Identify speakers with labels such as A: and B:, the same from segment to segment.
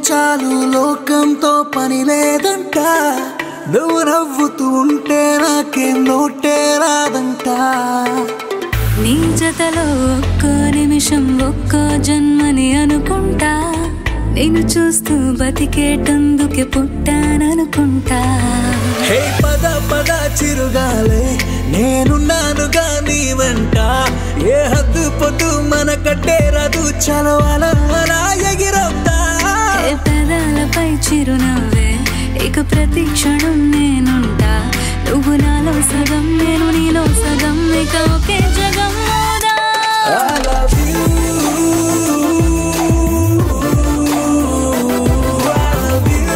A: చాలు లోకంతో పని లేదంట నువ్వు నవ్వుతూ ఉంటే నాకేం లోటే రాదంట
B: నీ జతలో ఒక్కో నిమిషం ఒక్కో జన్మని అనుకుంటా నేను చూస్తూ బతికేటందుకే పుట్టాననుకుంటా
A: హే పద పద చిరుగాలే నేనున్నానుగా నీ వెంట ఏ హద్దు పొద్దు మన కట్టేరదు చలో అలా అలా ఎగిరొద్దా
B: ఏ పెదాలపై చిరునవ్వే ఇక ప్రతి క్షణం నేనుంటా నువ్వు నాలో సగం నేను నీలో సగం ఇక ఒకే జగం మోదా
A: I love you. I love you.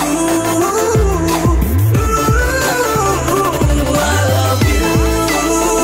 A: I love you.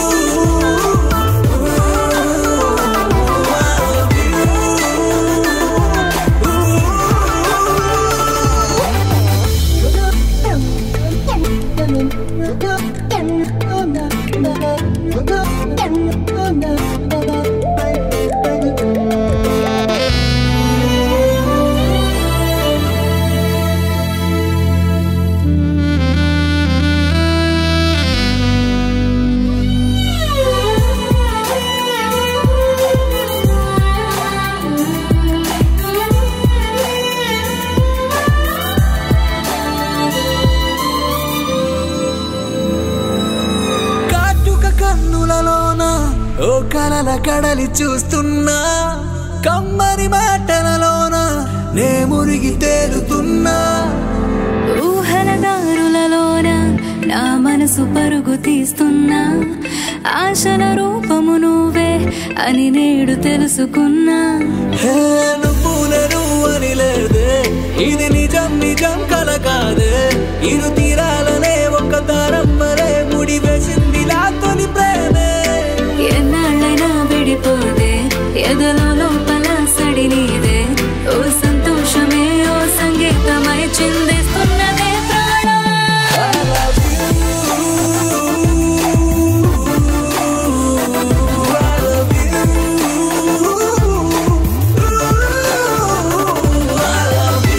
A: కాటుక కన్నులలోన ఓ కలల కడలి చూస్తున్నా కమ్మని మాటలలోన నే మురిగి తేలుతున్నా
B: ఊహల దారులలోన నా మనసు పరుగు తీస్తున్నా ఆశల రూపము నువ్వే అని నేడు తెలుసుకున్నా
A: హే నువ్వు నేను అని లేదే ఇది నిజం నిజం కల కాదే ఇరు తీరాలనే ఒక దారం మరే ముడి వేసింది నా తొలి ప్రేమే
B: ఎన్నాళ్ళైనా విడిపోదే ఎదలో లోపల సడి నీదే ఓ సంతోషమే ఓ సంగీతమై చిందిస్తున్నదే ప్రాణం
A: I love you. I love you. I love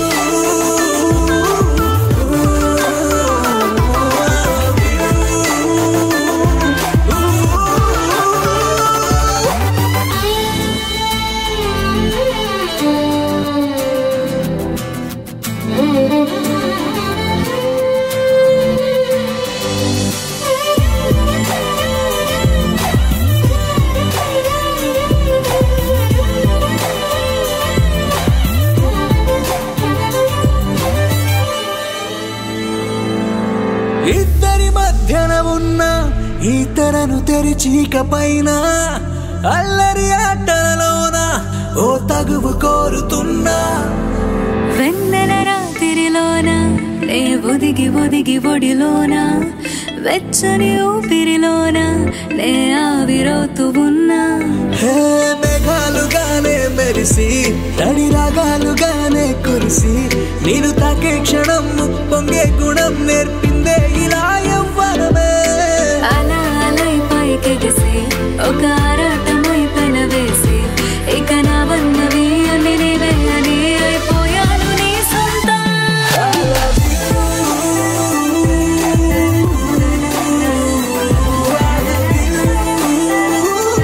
A: ఇద్దరి మధ్యన ఉన్న ఈ తెరను తెరిచి ఇక పైన అల్లరి ఆటలలోన ఓ తగువు కోరుతున్నా
B: వెన్నెల రాత్రిలోన నే ఒదిగి ఒదిగి ఒడిలోన వెచ్చని ఊపిరిలోన నే ఆవిరవుతూ ఉన్నా
A: హే మేఘాలుగానే మెరిసి తడి రాగాలుగానే కురిసి నేను తాకే క్షణం పొంగే గుణం నేర్పిందే ఇలా ఎవ్వరమే
B: అలా అలై పైకెగిసి ఒక ఆరాటమై పెనవేసి ఇక నా వన్నవి అని నీవే అని అయిపోయాను నీ సొంతం
A: I love you.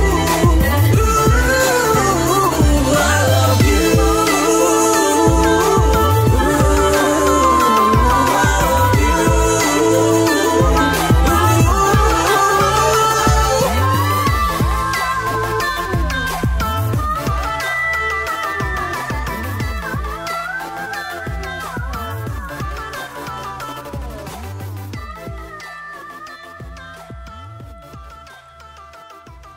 A: I love you.